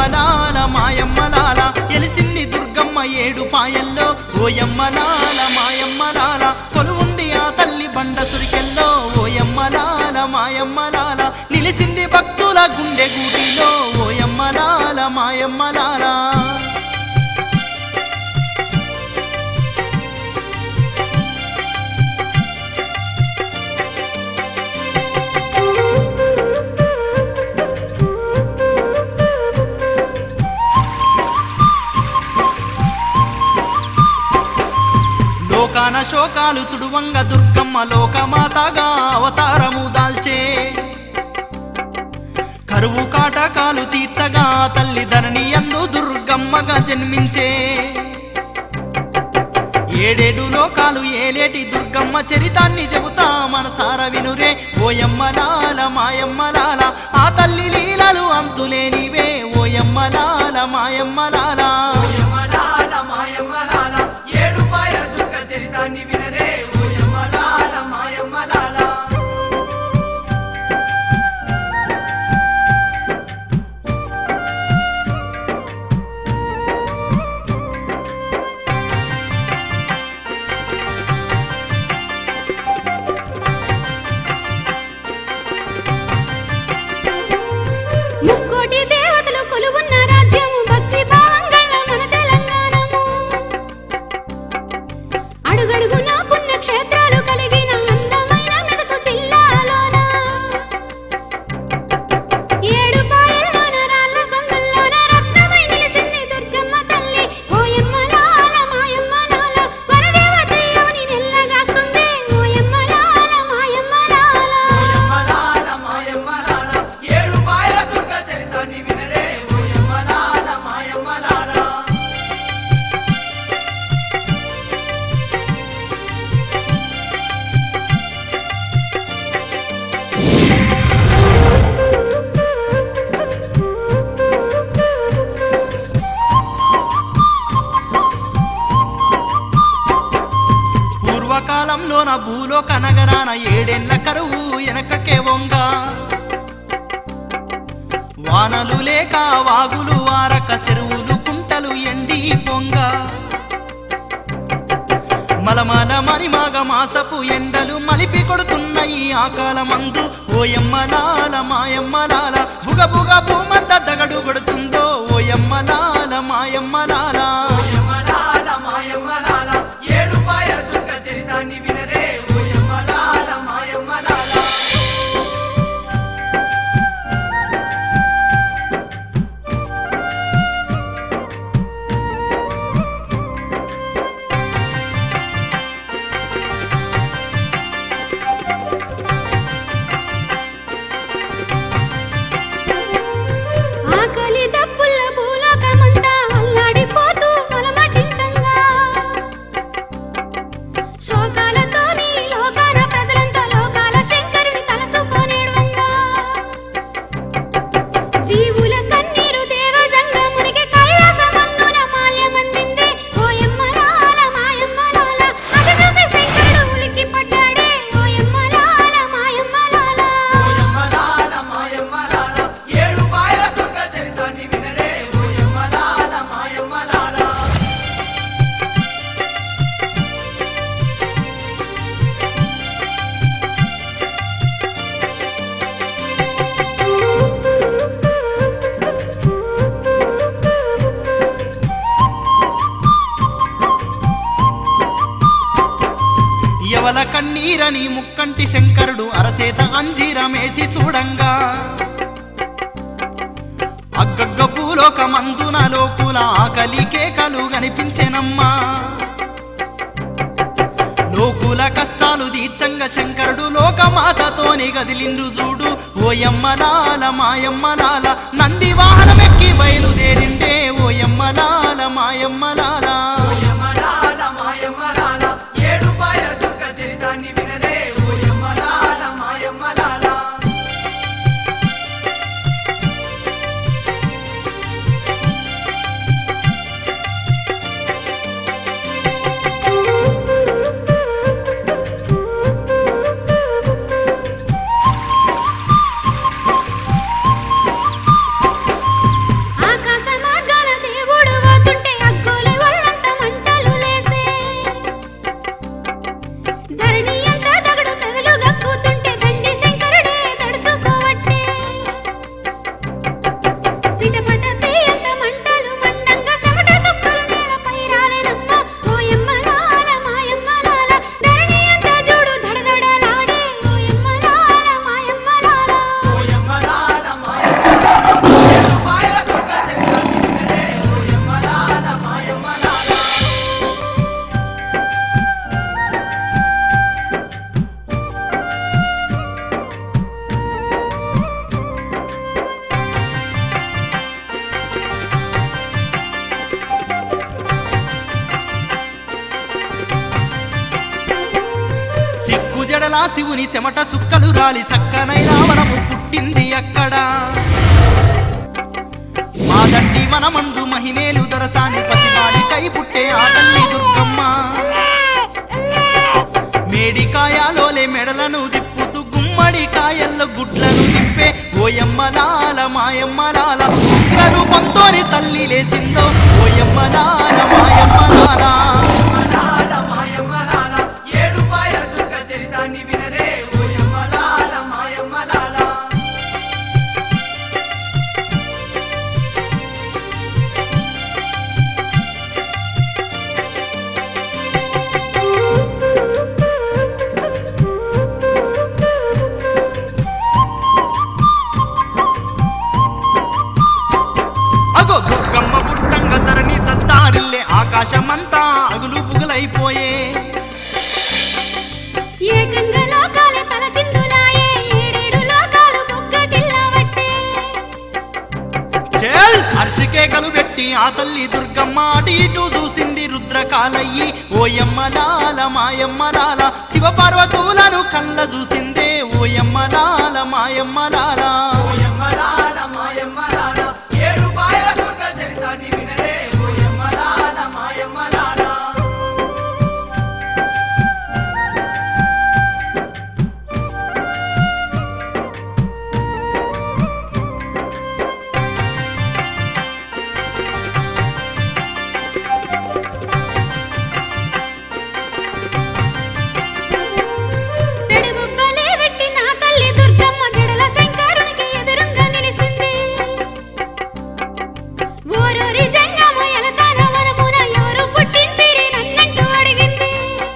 ఓయమ్మలాల మాయమ్మలాల ఎలిసింది దుర్గమ్మ ఏడు పాయల్లో ఓయమ్మలాల మాయమ్మలాల కొలువుండి ఆ తల్లి బండ సురికెల్లో ఓయమ్మలాల మాయమ్మలాల నిలిసింది భక్తుల గుండె గూటిలో ఓయమ్మలాల మాయమ్మలాల లోకాన శోకాలు తుడువంగ దుర్గమ్మ లోకమాతగా అవతారము దాల్చే కరువు కాటకాలు తీర్చగా తల్లి ధరణి అందు దుర్గమ్మగా జన్మించే ఏడేడు లోకాలు ఏలేటి దుర్గమ్మ చరితాన్ని చెబుతా మనసార వినురే ఓయమ్మలాల మాయమ్మలాల ఆ తల్లి లీలలు అంతులేనివే ఓయమ్మలాల మాయమ్మలాల ఓయమ్మలాల మాయమ్మలాల ఏడు పాయ దుర్గ చరితాన్ని వినరే ఓయమ్మలాల మాయమ్మలాల ముక్కోటి దేవతలు కొలువున్న రాజ్యము భక్తి భావంగళ మన తెలంగాణము అడుగడుగునా పుణ్యక్షేత్రాలు కలిగిన అందమైన మెదకు జిల్లాలోన ఏడు పాయల్లోన రాళ్ళ సందుల్లోన రత్నమై నిలిసింది దుర్గమ్మ తల్లి ఓయమ్మలాల మాయమ్మలాల వరదేవతయ్యవని నెల్లగాస్తుంది ఓయమ్మలాల మాయమ్మలాల ఓయమ్మలాల మాయమ్మలాల ఏడు పాయ దుర్గ చరితాన్ని వినరే ఓయమ్మలాల మాయమ్మలాల పూర్వకాలంలోన భూలోక నగరాన ఏడేండ్ల కరువు వెనకకే వంగ వానలు లేక వాగులు వారక చెరువులు కుంటలు ఎండి పొంగ మలమల మరిమాగ మాసపు ఎండలు మలిపి కొడుతున్నాయి ఆ కాలమందు ఓయమ్మలాల మాయమ్మలాల బుగ బుగ భూమంత దగడు కొడుతుందో ఓయమ్మలాల మాయమ్మలాల ఓయమ్మలాల మాయమ్మలాల ఏడు పాయ దుర్గ చరితాన్ని వినరే ఓయమ్మలాల మాయమ్మలాల ఆకలి దప్పుల భూలోకమంతా అల్లాడిపోతూ అలమటించంగా శోకాలతోని లోకాన ప్రజలంతా లోకాల శంకరుని తలసుకోనేడువంగా జీవుల కన్నీరు దేవజంగమునికి కైలాసమందున మాల్యమందిందే ఓయమ్మలాల మాయమ్మలాల అది చూసి శంకరుడు ఉలికి పడ్డాడే ఓయమ్మలాల మాయమ్మలాల ఓయమ్మలాల మాయమ్మలాల ఏడు పాయ దుర్గ చరితాన్ని వినరే ఓయమ్మలాల మాయమ్మలాల ఎవల కన్నీరని ముక్కంటి శంకరుడు అరసేత అంజీరమేసి చూడంగా అగ్గగ్గ భూలోక మందున లోకుల ఆకలి కేకలు కనిపించెనమ్మా లోకుల కష్టాలు తీర్చంగ శంకరుడు లోకమాతతోని గదిలిండు చూడు ఓయమ్మలాల మాయమ్మలాల నంది వాహనమెక్కి బయలుదేరిండే ఓయమ్మలాల మాయమ్మలాల ఓయమ్మలాల మాయమ్మలాల ఏడు పాయ దుర్గ చరితాన్ని వినరే ఓయమ్మలాల మాయమ్మలాల ఆకాశ శివుని చెమట సుక్కలు రాలి సక్కనైన వనము పుట్టింది అక్కడ మాదండి మనమందు మహినేలు దరసాని పసివాడి కై పుట్టే ఆ తల్లి దుర్గమ్మ మేడికాయలోలే మెడలను తిప్పుతూ గుమ్మడి కాయల్లో గుడ్లను దింపే ఓయమ్మలాల మాయమ్మలాల ఉగ్ర రూపంతోని తల్లి లేచిందో ఓయమ్మలాల మాయమ్మలాల మలాల మాయమ్మలాల ఏడు పాయల దుర్గ చరితాన్ని వినరే ఓయమ్మలాల మాయమ్మలాల అగో దుర్గమ్మ పుట్టంగ ధరణి దత్తారిల్లే ఆకాశమంతా అగులు బుగులైపోయే ఏకంగా లోకాలే తలకిందులాయే ఏడేడు లోకాలు ముక్కటిల్లవట్టే చేల్ హర్షికేకలు పెట్టి ఆ తల్లి దుర్గమ్మ అటు ఇటు చూసింది రుద్రకాలయ్యి ఓయమ్మలాల మాయమ్మలాల శివపార్వతులను కళ్ళ చూసిందే ఓయమ్మలాల మాయమ్మలాల ఓయమ్మలాల మాయమ్మలాల ఏడు పాయల దుర్గ చరితాన్ని వినరే ఓయమ్మలాల మాయమ్మలాల పెడుబుబ్బలే పెట్టి నా తల్లి దుర్గమ్మ గడల శంకరునికి ఎదురుంగా నిలిసింది ఊరూరి జంగమ్మ ఎలతాన వనమున ఎవరు పుట్టించిరి నన్నంటూ అడిగింది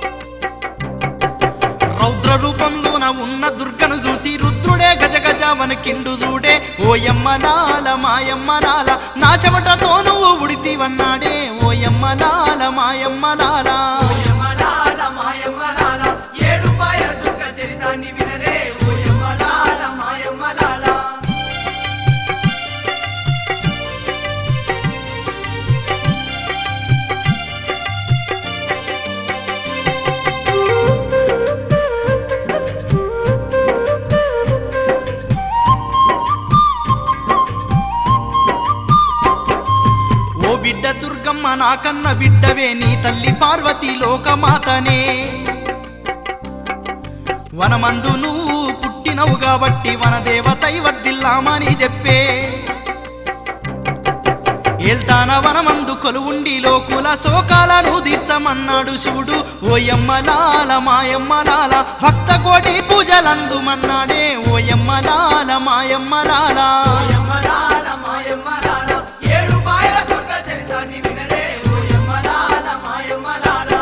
రౌద్ర రూపంలోన ఉన్న దుర్గను చూసి రుద్రుడే గజ గజ వనకిండు చూడే ఓయమ్మలాల మాయమ్మలాల నా చెమటతో నువ్వు ఉడితివన్నాడే ఓయమ్మలాల మాయమ్మలాల ఓయమ్మలాల మాయమ్మలాల ఏడు పాయల దుర్గ చరితాన్ని వినరే ఓయమ్మలాల మాయమ్మలాల ఓ బిడ్డ దుర్గమ్మ నాకన్న బిడ్డవే నీ తల్లి పార్వతి లోకమాతనే వనమందు నువ్వు పుట్టినవు కాబట్టి వనదేవతై వర్దిల్లామని చెప్పే ఏల్తాన వనమందు కొలువుండి లోకుల శోకాలను తీర్చమన్నాడు శివుడు ఓయమ్మలాల మాయమ్మలాల భక్త కోటి పూజలందుమన్నాడే ఓయమ్మలాల మాయమ్మలాల ఓయమ్మలాల మాయమ్మలాల ఏడు పాయల దుర్గ చరితాన్ని వినరే ఓయమ్మలాల మాయమ్మలాల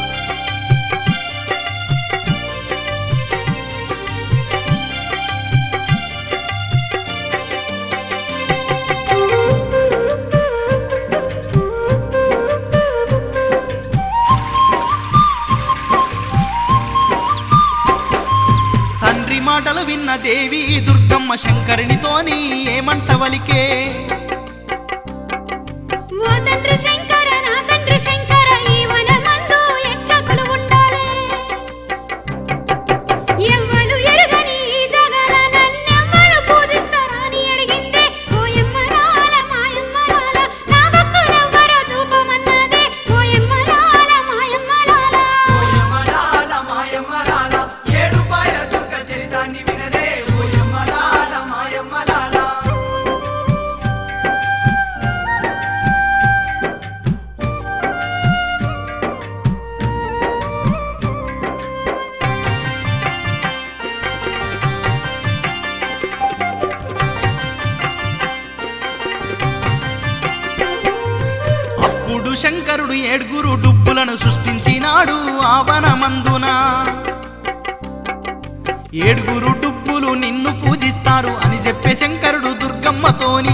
తండ్రి మాటలు విన్న దేవి దుర్గమ్మ శంకరునితోని ఏమంట వలికే ఓ తండ్రి శంకర నా తండ్రి శంకర ఈ వనమందు ఎట్టకులు ఉండాలి ఎవ్వరు ఎరుగని ఈ జగల నన్నెవ్వరు పూజిస్తారా అని అడిగిందే ఓయమ్మలాల మాయమ్మలాల నా భక్తులెవ్వరో చూపమన్నదే ఓయమ్మలాల మాయమ్మలాల ఓయమ్మలాల మాయమ్మలాల ఏడు పాయల దుర్గ చరితాన్ని వినరే ఓయమ్మలాల మాయమ్మలాల అప్పుడు శంకరుడు ఏడుగురు డుబ్బులను సృష్టించినాడు ఆవనమందున ఏడుగురు డుబ్బులు నిన్ను పూజిస్తారు అని చెప్పే శంకరుడు దుర్గమ్మతోని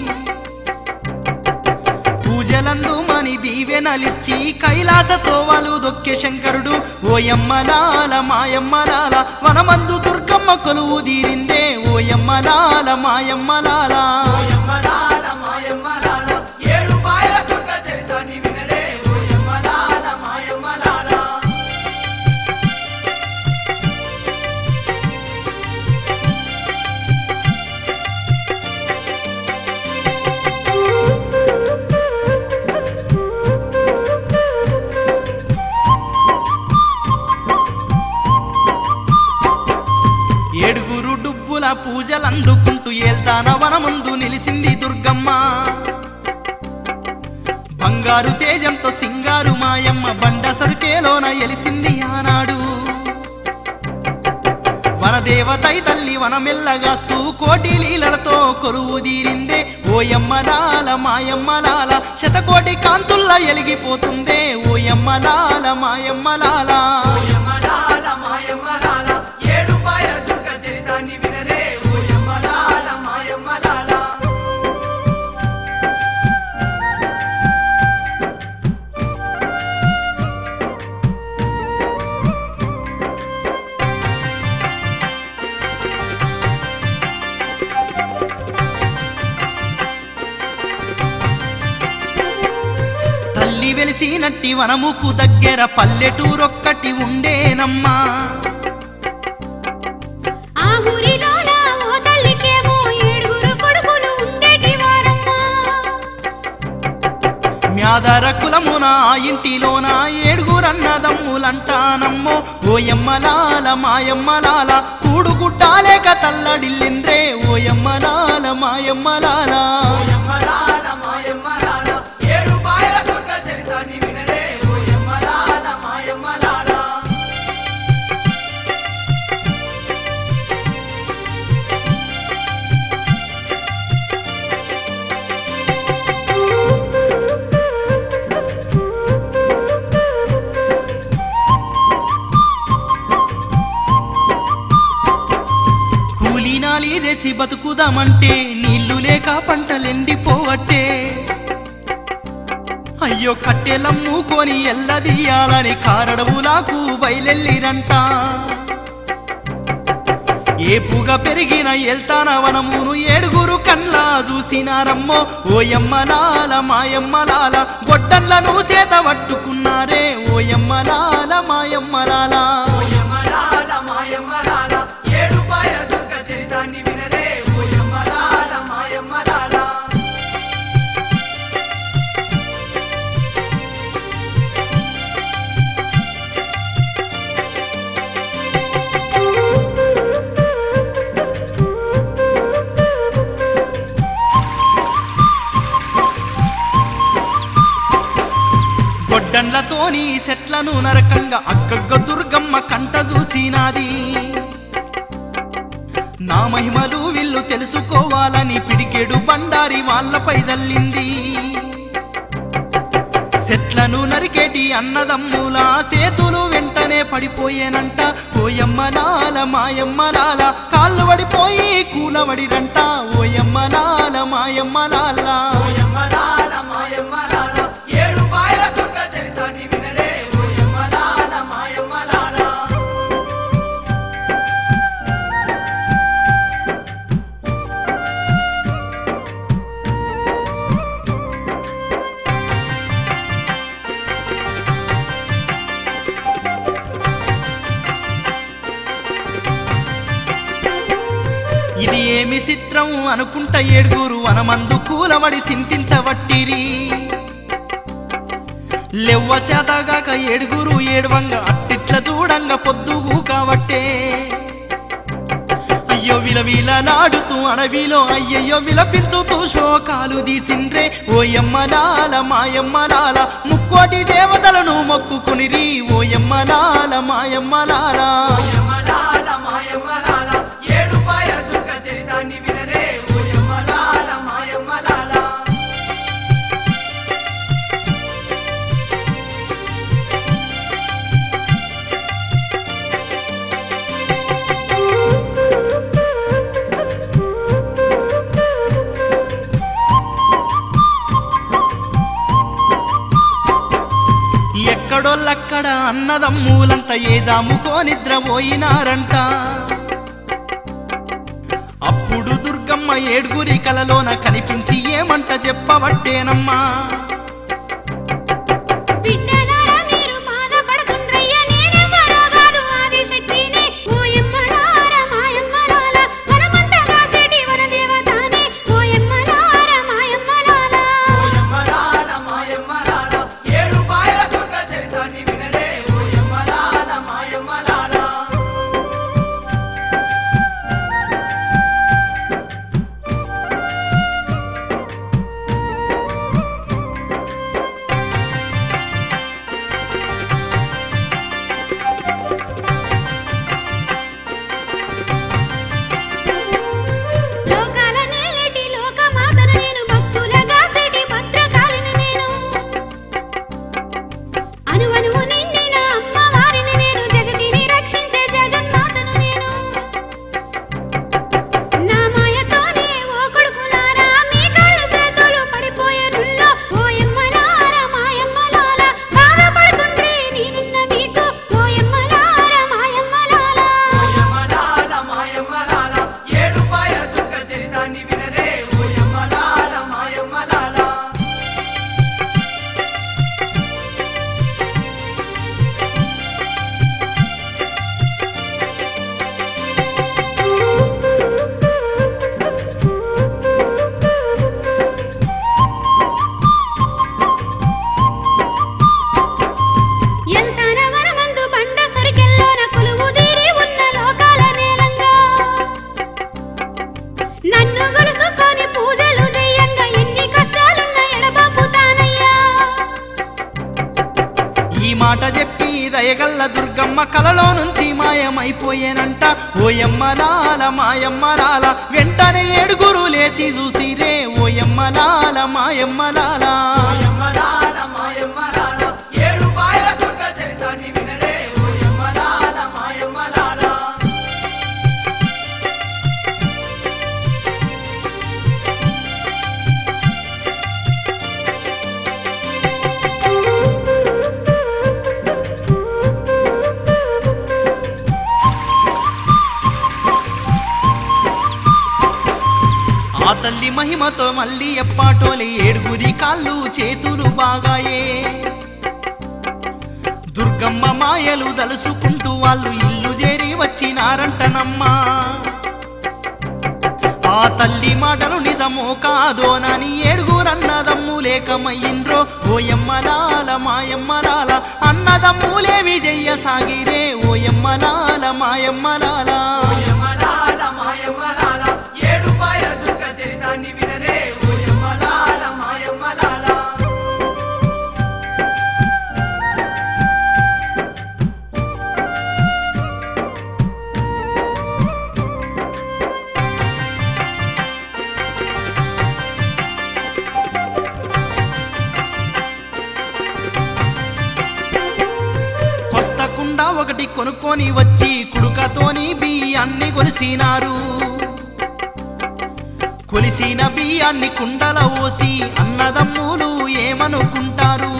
పూజలందు మని దీవెనలిచ్చి కైలాసతో వాళ్ళు దొక్కే శంకరుడు ఓయమ్మలాల మాయమ్మలాల వనమందు దుర్గమ్మ కొలువు తీరిందే ఓయమ్మలాల మాయమ్మలాల ఓయమ్మలాల మాయమ్మలాల ఏడు పాయల దుర్గ చరితాన్ని వినరే ఓయమ్మలాల మాయమ్మలాల పూజలందుకుంటూ ఏల్తాన వనముందు నిలిసింది దుర్గమ్మ బంగారు తేజంతో సింగారు మాయమ్మ బండ సరుకేలోన ఎలిసింది ఆనాడు వనదేవతై తల్లి వనమెల్లగాస్తూ కోటి లీలలతో కొలువు తీరిందే ఓయమ్మలాల మాయమ్మలాల శతకోటి కాంతుల్లా ఎలిగిపోతుందే ఓయమ్మలాల మాయమ్మలాల ఓయమ్మలాల మాయమ్మలాల ఏడు పాయల దుర్గ చరితాన్ని వినరే ఓయమ్మలాల మాయమ్మలాల తల్లి వెలిసినట్టి వనముకు దగ్గర పల్లెటూరొక్కటి ఉండేనమ్మా ఆ ఊరిలోన ఓ తల్లికేమో ఏడుగురు కొడుకులు ఉండేటి వారమ్మా మ్యాదర కులమున ఆ ఇంటిలోన ఏడుగురన్నదమ్ములంటానమ్మో ఓయమ్మలాల మాయమ్మలాల కూడుగుడ్డాలేక తల్లడిల్లిండ్రే ఓయమ్మలాల మాయమ్మలాల ఓయమ్మలాల మాయమ్మలాల ఏడు పాయల దుర్గ చరితాన్ని వినరే ఓయమ్మలాల మాయమ్మలాల కూలీనాలి చేసి బతుకుదామంటే నీళ్లు లేక పంటలెండిపోవట్టే అయ్యో కట్టెలమ్ముకొని ఎల్లదీయాలని కారడవులాకు బయలెల్లిరంట ఏపుగా పెరిగిన ఎల్తాన వనమును ఏడుగురు కండ్లా చూసినారమ్మో ఓయమ్మలాల మాయమ్మలాల గొడ్డన్లను చేత పట్టుకున్నారే ఓయమ్మలాల మాయమ్మలాల ఓయమ్మలాల మాయమ్మలాల ఏడు పాయల దుర్గ చరితాన్ని వినరే ఓయమ్మలాల మాయమ్మలాల గొడ్డండ్లతోని సెట్లను నరకంగా అక్కగ్గ దుర్గమ్మ కంట చూసినాది నా మహిమలు వీళ్ళు తెలుసుకోవాలని పిడికెడు బండారి వాళ్ళపై జల్లింది సెట్లను నరికేటి అన్నదమ్ముల సేతులు వెంటనే పడిపోయేనంట ఓయమ్మలాల మాయమ్మలాల కాళ్ళు పడిపోయి కూలవడిరంట ఓయమ్మలాల మాయమ్మలాల ఓయమ్మలాల మాయమ్మలాల ఏడు పాయల దుర్గ చరితాన్ని వినరే ఓయమ్మలాల మాయమ్మలాల ఇది ఏమి చిత్రం అనుకుంట ఏడుగురు వనమందు కూలవడి సింతించవట్టిరి లెవ్వ శాతగాక ఏడుగురు ఏడువంగ అట్టిట్ల చూడంగ పొద్దుగు కాబట్టే అయ్యో విలవిలలాడుతూ అడవిలో అయ్యయ్యో విలపించుతూ శోకాలు తీసిండ్రే ఓయమ్మలాల మాయమ్మలాల ముక్కోటి దేవతలను మొక్కుకునిరి ఓయమ్మలాల మాయమ్మలాల ఓయమ్మలాల మాయమ్మలాల ఏడు పాయల దుర్గ చరితాన్ని వినరే ఓయమ్మలాల మాయమ్మలాల ఎక్కడోళ్ళక్కడ అన్నదమ్ములంతా ఏ జాముకో నిద్రపోయినారంట అప్పుడు దుర్గమ్మ ఏడుగురి కలలోన కనిపించి ఏమంట చెప్పవట్టేనమ్మా బిడ్డలారా మీరు బాధపడకుండ్రయ్యా నేనెవ్వరో కాదు ఆదిశక్తిని ఓయమ్మలార మాయమ్మలాల వనమంతా కాసేటి వనదేవతానే ఓయమ్మలార మాయమ్మలాల ఓయమ్మలాల మాయమ్మలాల ఏడు పాయల దుర్గ చరితాన్ని వినరే ఓయమ్మలాల మాయమ్మలాల మాట చెప్పి దయగల్ల దుర్గమ్మ కలలో నుంచి మాయమైపోయేనంట ఓయమ్మలాల మాయమ్మలాల వెంటనే ఏడుగురు లేచి చూసిరే ఓయమ్మలాల మాయమ్మలాల ఓయమ్మలాల మాయమ్మలాల ఏడు పాయల దుర్గ చరితాన్ని వినరే ఓయమ్మలాల మాయమ్మలాల ఆ తల్లి మహిమతో మళ్ళీ ఎప్పాటోలి ఏడుగురి కాళ్ళు చేతులు బాగాయే దుర్గమ్మ మాయలు దలుసుకుంటూ వాళ్ళు ఇల్లు చేరి వచ్చినారంటనమ్మా ఆ తల్లి మాటలు నిజమో కాదోనని ఏడుగురన్నదమ్ము లేకమయ్యిండ్రో ఓయమ్మలాల మాయమ్మలాల అన్నదమ్ములేమి చెయ్య సాగిరే ఓయమ్మలాల మాయమ్మలాల ఓయమ్మలాల మాయమ్మలాల ఏడు పాయల దుర్గ చరితాన్ని వినరే ఓయమ్మలాల మాయమ్మలాల కొత్త కుండ ఒకటి కొనుక్కొని వచ్చి కుడుకతోని బియ్యాన్ని కొలిసినారు కొలిసిన బియ్యాన్ని కుండల ఓసి అన్నదమ్ములు ఏమనుకుంటారు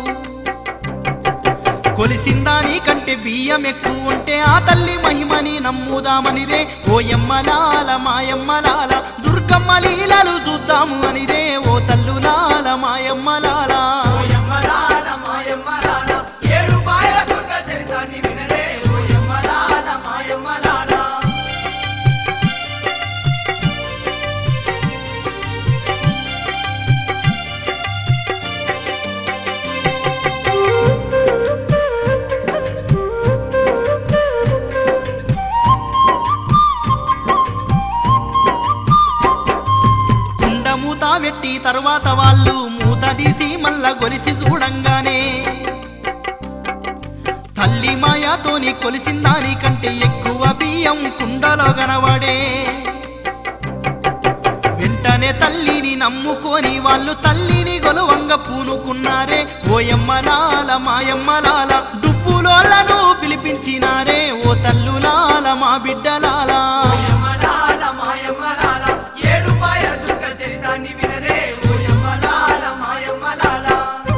కొలిసిన దానికంటే బియ్యం ఎక్కువ ఉంటే ఆ తల్లి మహిమని నమ్ముదామని రే ఓయమ్మలాల మాయమ్మలాల దుర్గమ్మ లీలలు చూద్దాము అని రే ఓ తల్లులాల మాయమ్మలాల ఓయమ్మలాల మాయమ్మలాల ఏడు పాయల దుర్గ చరితాన్ని వినరే ఓయమ్మలాల మాయమ్మలాల కుండ మూత పెట్టి తరువాత వాళ్ళు మూత తీసి మళ్ళా గొలిసి చూడంగానే తల్లి మాయాతోని కొలిసిన దానికంటే ఎక్కువ బియ్యం కుండలో గనవాడే వెంటనే తల్లిని నమ్ముకొని వాళ్ళు తల్లిని గొలవంగ పూనుకున్నారే ఓయమ్మలాల మాయమ్మలాల డుబ్బులోళ్ళను పిలిపించినారే ఓ తల్లులాల మా బిడ్డలాల ఓయమ్మలాల మాయమ్మలాల ఏడు పాయల దుర్గ చరితాన్ని వినరే ఓయమ్మలాల మాయమ్మలాల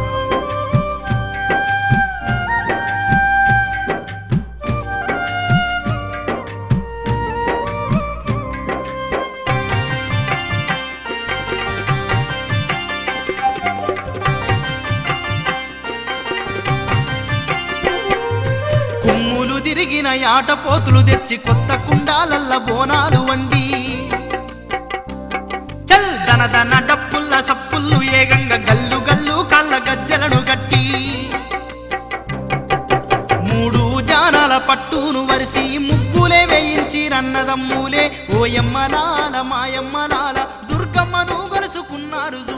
కుమ్ములు తిరిగిన యాటపోతులు తెచ్చి కొత్త కుండాలల్ల బోనాలు వండి చల్ దన దన డప్పుల్ల సప్పుళ్ళు ఏగంగ గల్లు గల్లు కళ్ళ గజ్జలను గట్టి మూడు జానాల పట్టును వరిసి ముగ్గులే వేయించి రన్నదమ్ములే ఓయమ్మలాల మాయమ్మలాల దుర్గమ్మను గొలుసుకున్నారు